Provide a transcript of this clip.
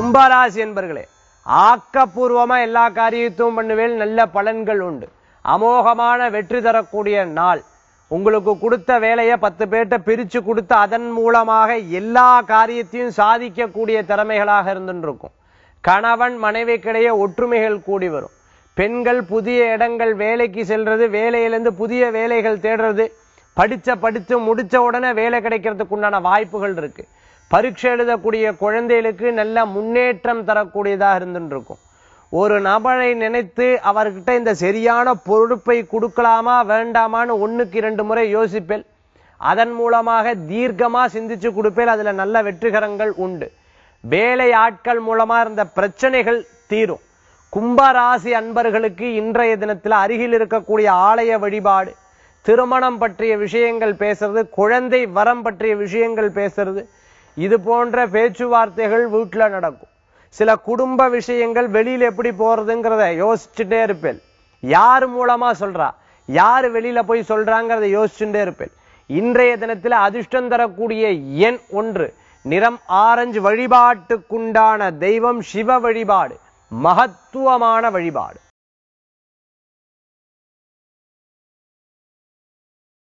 கும்பராசி என்பர்களே ஆக்கப்பூர்வமா எல்லா காரியத்தையும் பண்ணுவேல் நல்ல பலன்கள் உண்டு அமோகமான வெற்றி தரக்கூடிய நாள் உங்களுக்கு கொடுத்த வேலையை பத்து பேர்ட்ட பிரிச்சு கொடுத்து அதன் மூலமாக எல்லா காரியத்தையும் சாதிக்கக்கூடிய திறமைகளாக இருந்துருக்கும் கணவன் மனைவிக்கிடையே ஒற்றுமைகள் கூடி வரும் பெண்கள் புதிய இடங்கள் வேலைக்கு செல்றது வேலையிலிருந்து புதிய வேலைகள் தேடுறது படிச்ச படிச்சு முடிச்ச உடனே வேலை கிடைக்கிறதுக்கு உண்டான வாய்ப்புகள் இருக்கு பரீட்சை எழுதக்கூடிய குழந்தைகளுக்கு நல்ல முன்னேற்றம் தரக்கூடியதாக இருந்துட்டு இருக்கும் ஒரு நபரை நினைத்து அவர்கிட்ட இந்த சரியான பொறுப்பை கொடுக்கலாமா வேண்டாமான்னு ஒண்ணுக்கு இரண்டு முறை யோசிப்பேன் அதன் மூலமாக தீர்க்கமா சிந்திச்சு கொடுப்பேன் அதுல நல்ல வெற்றிகரங்கள் உண்டு வேலை ஆட்கள் மூலமா இருந்த பிரச்சனைகள் தீரும் கும்பராசி அன்பர்களுக்கு இன்றைய தினத்தில் அருகில் இருக்கக்கூடிய ஆலய வழிபாடு திருமணம் பற்றிய விஷயங்கள் பேசுறது குழந்தை வரம் பற்றிய விஷயங்கள் பேசுறது இது போன்ற பேச்சுவார்த்தைகள் வீட்டுல நடக்கும் சில குடும்ப விஷயங்கள் வெளியில எப்படி போறதுங்கிறத யோசிச்சுட்டே இருப்பேன் யார் மூலமா சொல்றா யார் வெளியில போய் சொல்றாங்கிறத யோசிச்சுட்டே இருப்பேன் இன்றைய தினத்தில் அதிர்ஷ்டம் தரக்கூடிய எண் ஒன்று நிறம் ஆரஞ்சு வழிபாட்டுக்குண்டான தெய்வம் சிவ வழிபாடு மகத்துவமான வழிபாடு